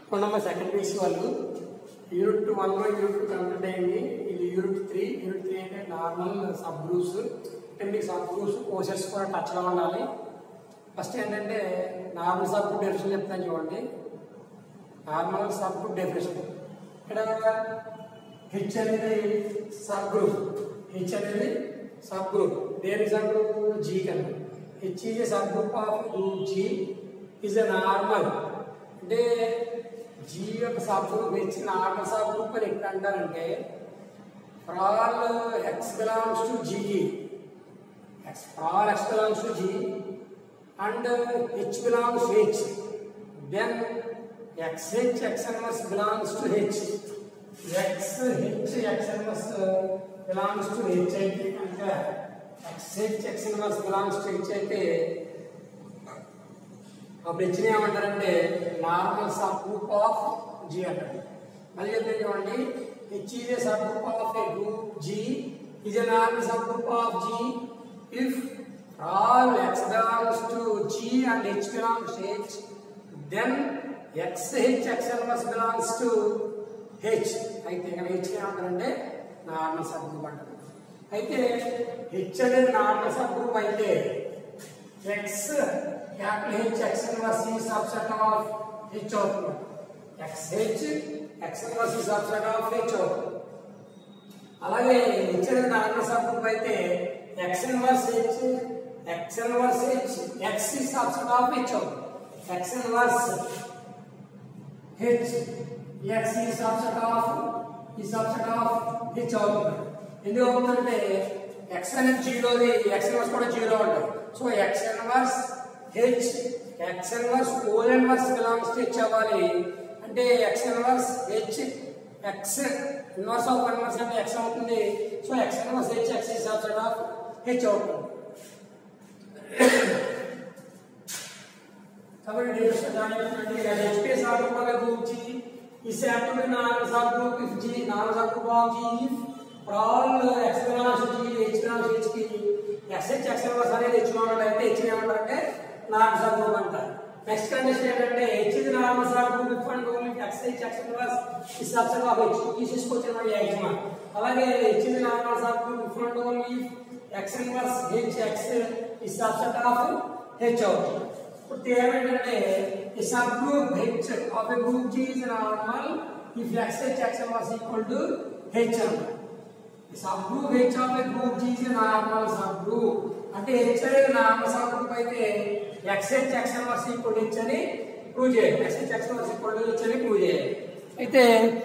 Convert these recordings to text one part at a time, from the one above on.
Kondamma second piece వాళ్ళు unit one unit two complete అయింది ఇది యూనిట్ త్రీ యూనిట్ త్రీ అంటే నార్మల్ సబ్ గ్రూప్స్ అంటే మీకు సబ్ గ్రూప్స్ కోర్సెస్ కూడా టచ్లో ఉండాలి ఫస్ట్ ఏంటంటే నార్మల్ సబ్ గ్రూప్ డెఫినేషన్ చెప్తాను చూడండి నార్మల్ సబ్ గ్రూప్ డెఫినేషన్ ఇక్కడ హెచ్ అనేది సబ్ గ్రూప్ హెచ్ అనేది సబ్ గ్రూప్ దేని సబ్ గ్రూప్ జీ కన్నా H is sub group of group G is a normal అంటే జీ యొక్క sub group H normal sub group అని ఎక్కడ అంటారంటే for all x belongs to జీకి x for all x belongs to G and uh, h belongs to h then xh x inverse belongs to h x h x inverse uh, belongs to h అయితే కనుక xh x inverse belongs to h అయితే అప్పుడు హెచ్ని ఏమంటారంటే normal sub group of G అంటారు మళ్ళీ చెప్తే చూడండి H is a sub group of a group G is a normal sub group of G if all x belongs to G and H belongs to H, then x H x inverse belongs to H. అయితే ఇక్కడ H ఏమంటారంటే normal sub group అంటారు అయితే H అనేది normal sub group అయితే x capital H x inverse ఈ subset of H అవుతుంది x H x inverse ఈ సబ్సెట్ ఆఫ్ H అవుతుంది అలాగే H అనేది నార్మల్ సబ్ గ్రూప్ అయితే x inverse H x inverse h x is subset of h అవుతుంది x inverse h x is subset of ఈ subset of h అవుతుంది ఎందుకు అవుతుందంటే x అనేది జీరోది x ఇన్వర్స్ కూడా జీరో ఉంటుంది so x inverse h x inverse whole inverse belongs to h అవ్వాలి అంటే x inverse h x inverse of inverse అంటే x అవుతుంది so x inverse h x is subset of h అవుతుంది కాబట్టి definition దాని ఏంటంటే HP sub group of group G is have to be non sub group if G non sub group of G if for all x belongs G H belongs H కి x H x inverse అనేది H normal అయితే H ఏమంటారంటే non sub group అంటారు next condition ఏంటంటే H ఇది normal sub group if and only x H x inverse ఈ subset of H తీసేసుకొచ్చిన వాడి ఎగ్జామ్ అలాగే హెచ్ ఇది normal sub group if and only x inverse H x ఈ subset of H అవుతుంది ఇప్పుడు థియరం ఏంటంటే ఈ sub group H of a group G is normal if x H x inverse equal to H అన్నమాట ఈ sub group H of a group G is normal sub group అంటే H అనేది normal sub group అయితే x H x inverse equal to H అని prove చేయాలి x H x inverse equal to H అని prove చేయాలి అయితే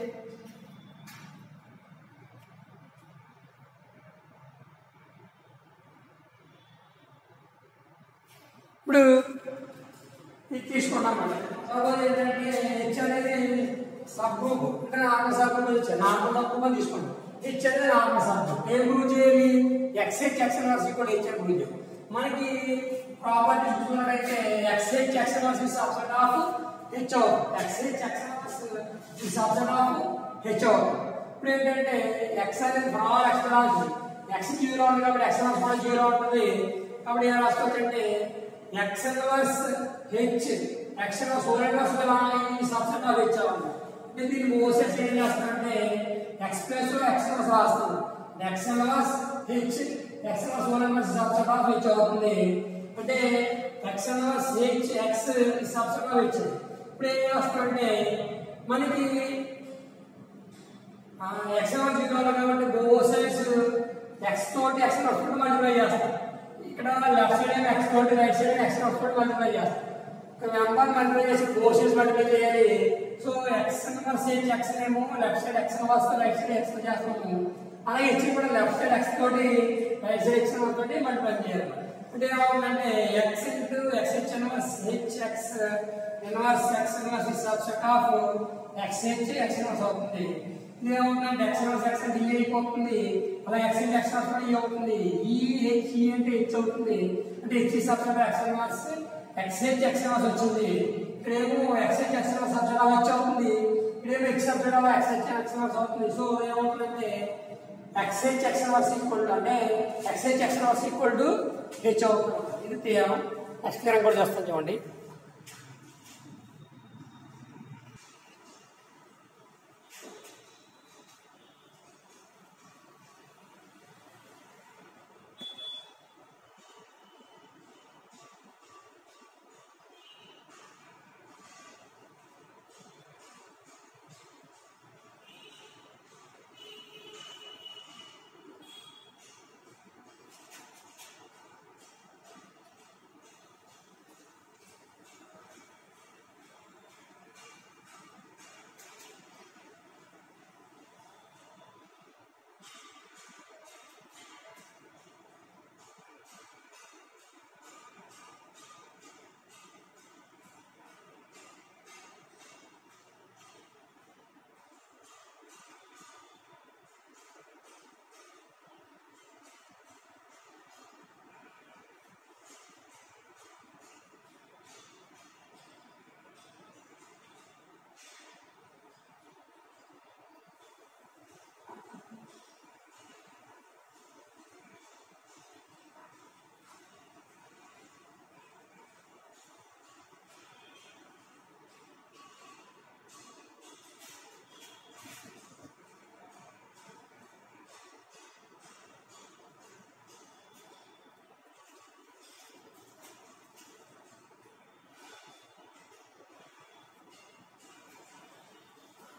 ఇప్పుడు ఇది తీసుకున్నాం మనం తర్వాత ఏంటంటే హెచ్ అనేది సబ్ గ్రూప్ అంటే నార్మల్ సబ్ గ్రూప్ ఇచ్చారు నార్మల్ సబ్ గ్రూప్ తీసుకున్నాం హెచ్ అనేది నార్మల్ సబ్ గ్రూప్ ఏం ప్రూవ్ చేయాలి ఎక్స్ హెచ్ ఎక్స్ ఇన్వర్స్ కూడా హెచ్ అని ప్రూవ్ చేయాలి మనకి ప్రాపర్టీ చూసుకున్నట్టయితే ఎక్స్ హెచ్ ఎక్స్ ఇన్వర్స్ ఈ సబ్సెట్ ఆఫ్ హెచ్ అవుతుంది ఎక్స్ హెచ్ ఎక్స్ ఇన్వర్స్ ఈ సబ్సెట్ ఆఫ్ హెచ్ అవుతుంది ఇప్పుడు ఏంటంటే ఎక్స్ అనేది ఫర్ ఆల్ ఎక్స్ రాజు ఎక్స్ జీరో ఉంది కాబట్టి ఎక్స్ ఇన్వర్స్ కూడా జీరో ఉంటుంది కాబట్టి ఏం రాసుకోవచ్చంటే x inverse h x inverse whole inverse ఈ సబ్సెట్ ఆఫ్ h అవ్వాలి అంటే దీన్ని మోసెస్ ఏం చేస్తారంటే x ప్లస్ లో x ఇన్వర్స్ రాస్తాం x inverse h x inverse whole inverse subset of h అవుతుంది అంటే x ఇన్వర్స్ h x ఈ సబ్సెట్ ఆఫ్ h ఇప్పుడు ఏం చేస్తామంటే మనకి x ఇన్వర్స్ జీరో కాబట్టి మోసెస్ x తోటి x ఇన్వర్స్ తోటి మల్టిప్లై చేస్తాం ఇక్కడ లెఫ్ట్ సైడ్ ఏమో ఎక్స్ తోటి రైట్ సైడ్ ఎక్స్ తోటి మల్టిప్లై చేస్తాం ఒక నెంబర్ మల్టిప్లై చేసి కోర్సెస్ మల్టిప్లై చేయాలి so x inverse H x ఏమో లెఫ్ట్ సైడ్ ఎక్స్ వస్తే రైట్ సైడ్ ఎక్స్ చేస్తాము అలాగే హెచ్ కూడా లెఫ్ట్ సైడ్ ఎక్స్ తోటి రైట్ సైడ్ ఎక్స్ తోటి మల్టిప్లై చేయాలి అంటే ఏమవుతుందంటే x into x H inverse H x inverse x inverse ఈ subset of x H x inverse అవుతుంది ఇది ఏమవుతుందంటే ఎక్స్ ఇన్వర్స్ ఎక్స్ అంటే ఈ అయిపోతుంది అలా ఎక్స్ ఇంటూ ఎక్స్ ఇన్వర్స్ కూడా ఈ అవుతుంది ఈ హెచ్ ఈ అంటే హెచ్ అవుతుంది అంటే H subset x inverse x H x inverse వచ్చింది ఇక్కడేమో x H x inverse subset of H అవుతుంది ఇక్కడేమో x subset of x H x inverse అవుతుంది సో ఏమవుతుందంటే x H x inverse equal to అంటే x H x inverse equal to H అవుతుంది ఇది theorem next theorem కూడా చేస్తాం చూడండి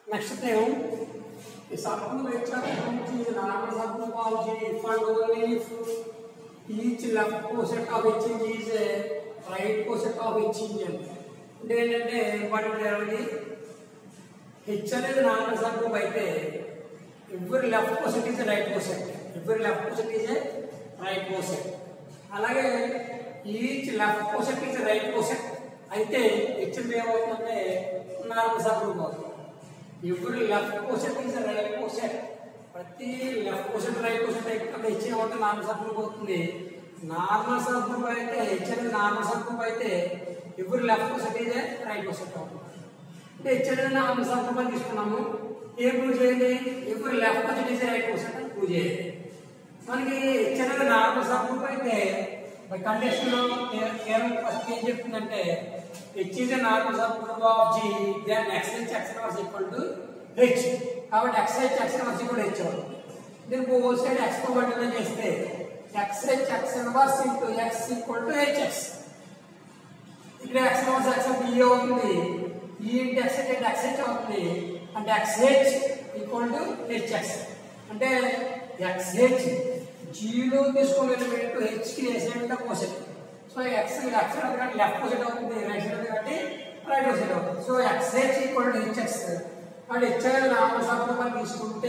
నెక్స్ట్ థింగ్ ఈ సబ్బు నుంచి నార్మల్ సబ్బు కాల్చి if and only if each left coset of హెచ్చింగ్ ఈజ్ రైట్ కోసెట్ ఆఫ్ హెచ్చింగ్ అంటే ఏంటంటే ఇంపార్టెంట్ ఏమిటి హెచ్ అనేది నార్మల్ సబ్ అయితే every left coset is right coset every left coset is right coset అలాగే each left coset is right coset అయితే H ఏమవుతుందంటే నార్మల్ సబ్ అవుతుంది every left coset is right coset ప్రతి left coset right coset అయితే H ఏమవుతుంది normal sub అవుతుంది normal sub అయితే H అనేది నార్మల్ సబ్ అయితే every left coset is right coset అవుతుంది అంటే హెచ్చరికన అంశాన్ని తీసుకున్నాము ఏ ప్రూవ్ చేయండి ఇప్పుడు left coset is right coset అని ప్రూవ్ చేయండి మనకి హెచ్చరిక నార్మల్ సబ్గ్రూప్ అయితే బై కండిషన్ లో కేవలం ఫస్ట్ ఏం చెప్తుందంటే H is normal subgroup of G then x H x inverse equal to H కాబట్టి x H x inverse equal H దీనికి ఓ సైడ్ ఎక్స్ తో మల్టిప్లై చేస్తే x H x inverse into x equal to H x ఇక్కడ x inverse x అంటే e అవుతుంది e into x అంటే x H అవుతుంది అంటే x H equal to H x అంటే ఎక్స్ హెచ్ జీరో తీసుకుని ఎలిమెంట్ హెచ్ కి వేసేట కోసెట్ సో ఎక్స్ ఎక్స్ కాబట్టి లెఫ్ట్ కోసెట్ అవుతుంది రైట్ సైడ్ కాబట్టి రైట్ కోసెట్ అవుతుంది so x H equal to H x అంటే హెచ్ అనేది నాలుగు శాతం తీసుకుంటే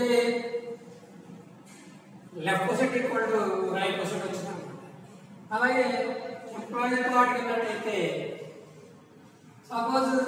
left coset equal to right coset వచ్చింది అలాగే ప్రాజెక్ట్ వాటికి వెళ్ళినట్టయితే suppose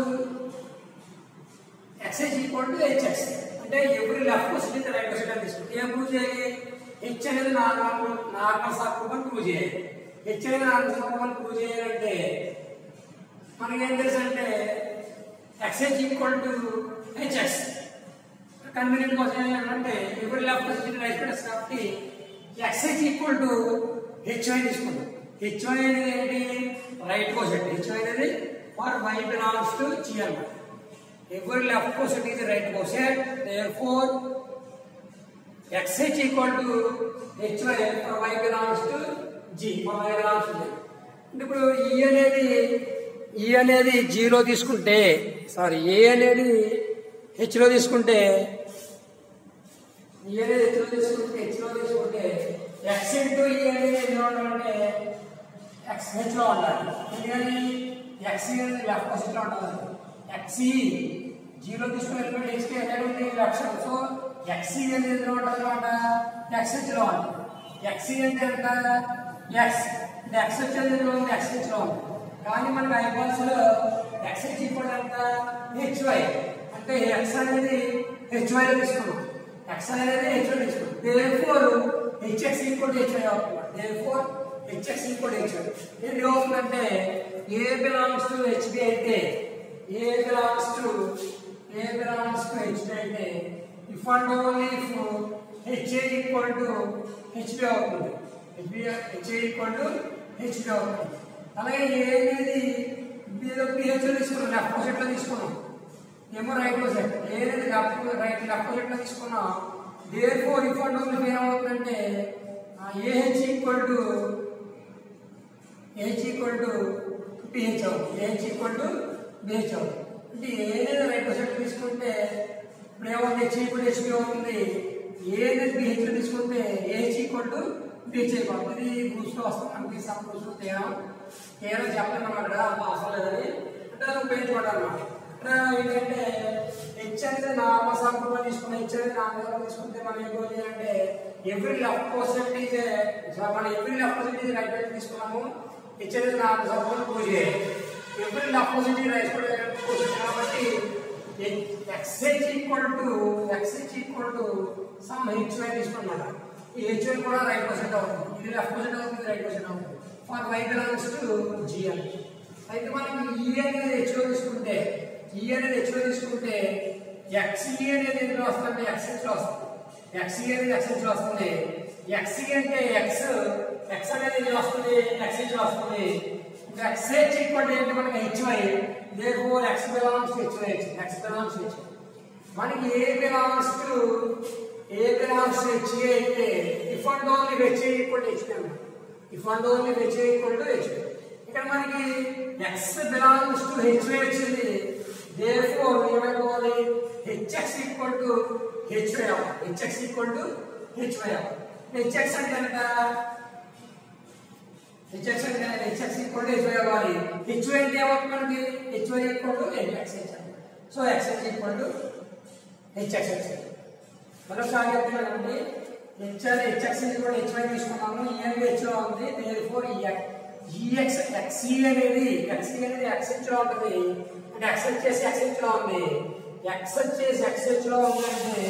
x H equal to H x అంటే ఎవ్రీ లెఫ్ట్ కోసెట్ అయితే రైట్ కోసెట్ అని తీసుకుంటే ఏం ప్రూవ్ చేయాలి హెచ్ అనేది నార్మల్ నార్మల్ సర్క్యూట్ అని ప్రూవ్ చేయాలి హెచ్ అనేది నార్మల్ సర్క్యూట్ అని ప్రూవ్ చేయాలంటే మనకి ఏం తెలుసు అంటే x H equal to H x convenient కోసం ఏంటంటే every left coset right coset కాబట్టి x H equal to H I తీసుకుంటాం హెచ్ఐ అనేది ఏంటి రైట్ కోసెట్ హెచ్ఐ అనేది for y belongs to G అన్నమాట every left coset is right coset therefore xh equal to hy for y belongs to g for y belongs to g అంటే ఇప్పుడు ఈ అనేది ఈ అనేది జీరో తీసుకుంటే సారీ ఏ అనేది హెచ్లో తీసుకుంటే ఈ అనేది హెచ్లో తీసుకుంటే హెచ్లో తీసుకుంటే ఎక్స్ ఇంటూ ఈ అనేది ఎందులో ఉండాలంటే ఎక్స్ హెచ్లో ఉండాలి ఎందుకని ఎక్స్ అనేది లెఫ్ట్ పొజిషన్లో ఉండాలి ఎక్స్ఈ జీరో తీసుకుని వెళ్ళిపోయి హెచ్కి ఎక్కడ ఉంది లక్షణం సో ఎక్స్ఈ అనేది ఎందులో ఉంటుంది అనమాట ఎక్స్ హెచ్లో ఉంది ఎక్స్ఈ అంటే ఎంత ఎక్స్ అంటే ఎక్స్ వచ్చేది ఎందులో ఉంది ఎక్స్ హెచ్లో ఉంది కానీ మనకి ఐబాల్స్ లో ఎక్స్ హెచ్ ఈక్వల్ ఎంత హెచ్వై అంటే ఎక్స్ అనేది హెచ్వై లో తీసుకున్నాం ఎక్స్ అనేది హెచ్వై తీసుకున్నాం therefore H x equal H y అవుతుంది therefore H x equal H y ఏంటి అవుతుందంటే ఏ బిలాంగ్స్ టు హెచ్బి అయితే a belongs to a belongs to H b అయితే if and only if H a equal to H b అవుతుంది H b H a equal to H b అవుతుంది అలాగే ఏ అనేది ఏదో పిహెచ్ తీసుకున్నాం లెఫ్ట్ పొజిట్ లో తీసుకున్నాం ఏమో రైట్ పొజిట్ ఏ అనేది లెఫ్ట్ రైట్ లెఫ్ట్ పొజిట్ లో తీసుకున్నాం therefore if and only ఏమవుతుందంటే a H equal to a H equal to p H అవుతుంది ఏహెచ్ ఈక్వల్ టు బిహెచ్ అవుతుంది అంటే ఏదైనా రైట్ పొజిట్ తీసుకుంటే ఇప్పుడు ఏమవుతుంది హెచ్ ఈక్వల్ హెచ్బి అవుతుంది ఏదైనా బిహెచ్ తీసుకుంటే ఏహెచ్ ఈక్వల్ టు బిహెచ్ అయిపోతుంది ఇది గ్రూప్స్లో వస్తుంది మనకి సమ్ గ్రూప్స్లో తేడా కేవలం చెప్పలేదు అన్నమాట కదా అంత అవసరం లేదని అంటే అది ఉపయోగించుకోవడం అనమాట అంటే ఏంటంటే హెచ్ అనేది నార్మల్ సర్కుల్ తీసుకున్న హెచ్ అనేది నార్మల్ తీసుకుంటే మనం ఏం చేయాలంటే ఎవ్రీ లెఫ్ట్ పర్సెంటేజ్ మనం ఎవ్రీ లెఫ్ట్ పర్సెంటేజ్ రైట్ వైపు తీసుకున్నాము హెచ్ అనేది నార్మల్ సర్కుల్ ప్రూవ్ చేయాలి every left percentage right side కాబట్టి x H equal to x H equal to some H y తీసుకున్నమాట ఈ హెచ్వై కూడా రైట్ పర్సెంట్ అవుతుంది ఇది లెఫ్ట్ పర్సెంట్ అవుతుంది రైట్ పర్సెంట్ అవుతుంది for y belongs to G L అయితే మనకి ఈ అనేది హెచ్లో తీసుకుంటే ఈ అనేది హెచ్లో తీసుకుంటే ఎక్స్ఈ అనేది ఎందులో వస్తుంది ఎక్స్హెచ్లో వస్తుంది ఎక్స్ఈ అనేది ఎక్స్హెచ్లో వస్తుంది ఎక్స్ఈ అంటే ఎక్స్ ఎక్స్ అనేది ఇది వస్తుంది ఎక్స్హెచ్లో వస్తుంది ఎక్స్హెచ్ ఈక్వల్ ఏంటి మనకి H y therefore x belongs to H y x belongs to H y మనకి a belongs to a belongs to H a అయితే if and only H a equal to H p అన్నమాట if and only H a equal to H p ఇక్కడ మనకి x belongs to H y వచ్చింది therefore ఏమైపోవాలి hx equal to hy అవ్వాలి hx equal to hy అవ్వాలి hx అంటే ఎంత hx అంటే hx ఈక్వల్ టు hy అవ్వాలి hy అంటే ఏమవుతుంది మనకి hy equal to hx so x equal to hx వచ్చింది మరోసారి చెప్తున్నానండి h అని hx ఈక్వల్ టు hy తీసుకున్నాము ఈ అనేది h లో ఉంది therefore ఈ ex xe అనేది xe అనేది xh లో ఉంటుంది అంటే x వచ్చేసి xh లో ఉంది x వచ్చేసి xh లో ఉందంటే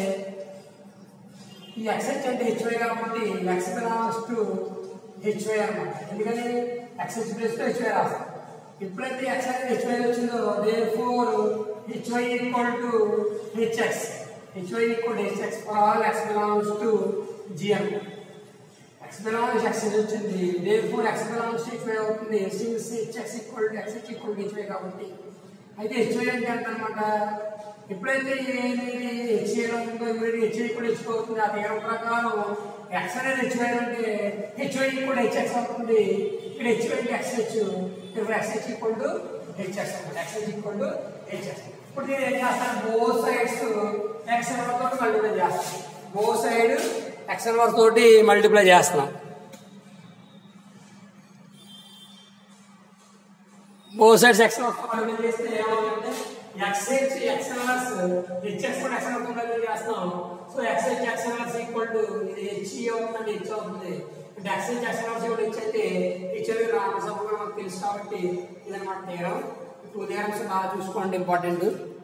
ఈ xh అంటే hy కాబట్టి x బిలాంగ్స్ టు hy అన్నమాట ఎందుకని xh ప్లస్ తో hy రాస్తాం ఎప్పుడైతే x అనేది hy వచ్చిందో therefore hy equal to hx hy equal to hx all ఆల్ x belongs to gm x belongs x ఇది వచ్చింది therefore x belongs to hy అవుతుంది since hx equal to x equal to hy కాబట్టి అయితే hy అంటే ఎంత అన్నమాట ఎప్పుడైతే h లో ఉందో ఇమీడియట్ h ఈక్వల్ h అవుతుంది ఆ థియరం ప్రకారం x అనేది hy అంటే hy ఈక్వల్ hx అవుతుంది ఇక్కడ h అంటే xh ఇక్కడ xh ఈక్వల్ టు hx అవుతుంది xh ఈక్వల్ టు hx ఇప్పుడు నేను ఏం చేస్తాను బోత్ సైడ్స్ x తోటి మల్టిప్లై చేస్తాను బోత్ సైడ్ x ఇన్వర్స్ తోటి మల్టిప్లై చేస్తున్నాం both sides x inverse multiply చేస్తే ఏమవుతుందంటే x h x inverse hx కూడా x ఇన్వర్స్ మల్టిప్లై చేస్తున్నాం so x h x inverse equal to ఇది h అవుతుంది h అవుతుంది అంటే x h x ఇన్వర్స్ కూడా h అయితే h అనేది నార్మల్ సపోర్ట్ మనకు తెలుసు కాబట్టి ఇదన్నమాట థీరం టూ థీరమ్స్ బాగా చూసుకోండి ఇంపార్టెంట్